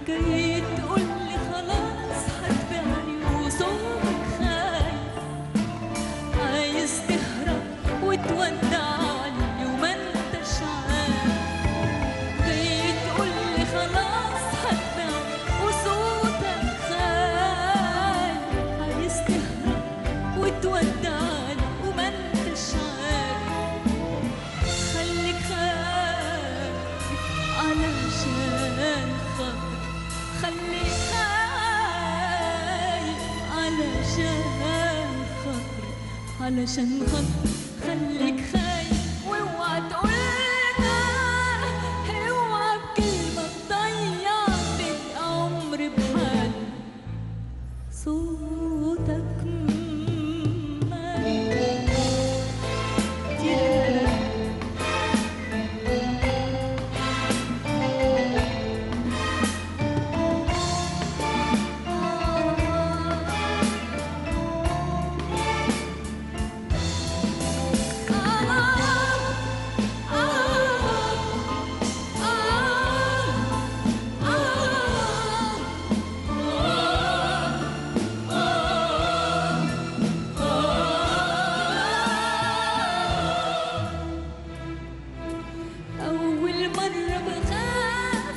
جاي تقولي خلاص هتبيعني وصوتك خايف عايز تهرب وتودعني وما انتش عارف جاي تقولي خلاص هتبيعني وصوتك خايف عايز تهرب وتودعني وما انتش عارف خليك خايف علشان خاطر خليك خايف علشان خاطر علشان خاطر خليك خايف واوعى تقولنا اوعى بكلمة تضيع بك عمر بحال صوتك مات أول مرة بخاف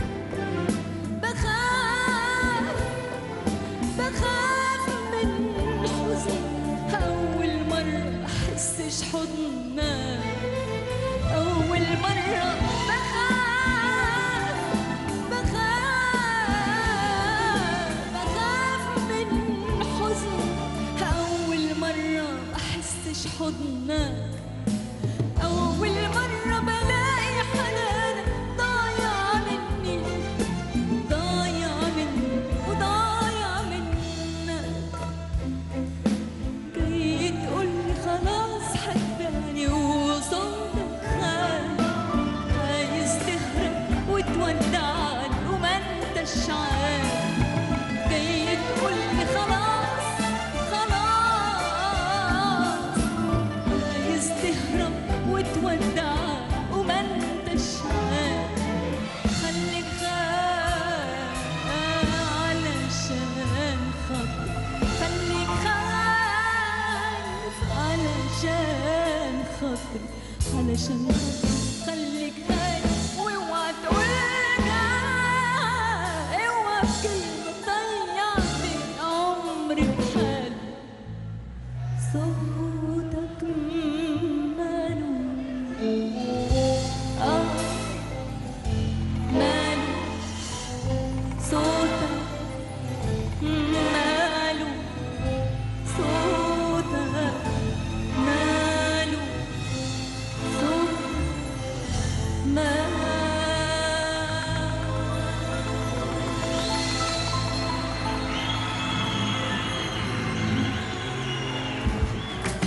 بخاف بخاف من حزن أول مرة أحسش حضنك أول مرة بخاف بخاف بخاف من حزن أول مرة أحسش حضنك أول مرة بلاقي حنانك ضايع مني ضايع مني وضايع منك جاي تقولي خلاص هتبيعني وصوتك خايف عايز تهرب وتودعني وما انتش عارف جاي تقولي خلاص خلاص عايز تهرب وتودع وما انتش عارف خليك خايف علشان خاطر خليك خايف علشان خاطر علشان خاطر خليك خايف واوعى تقولنا اوعى بكلمة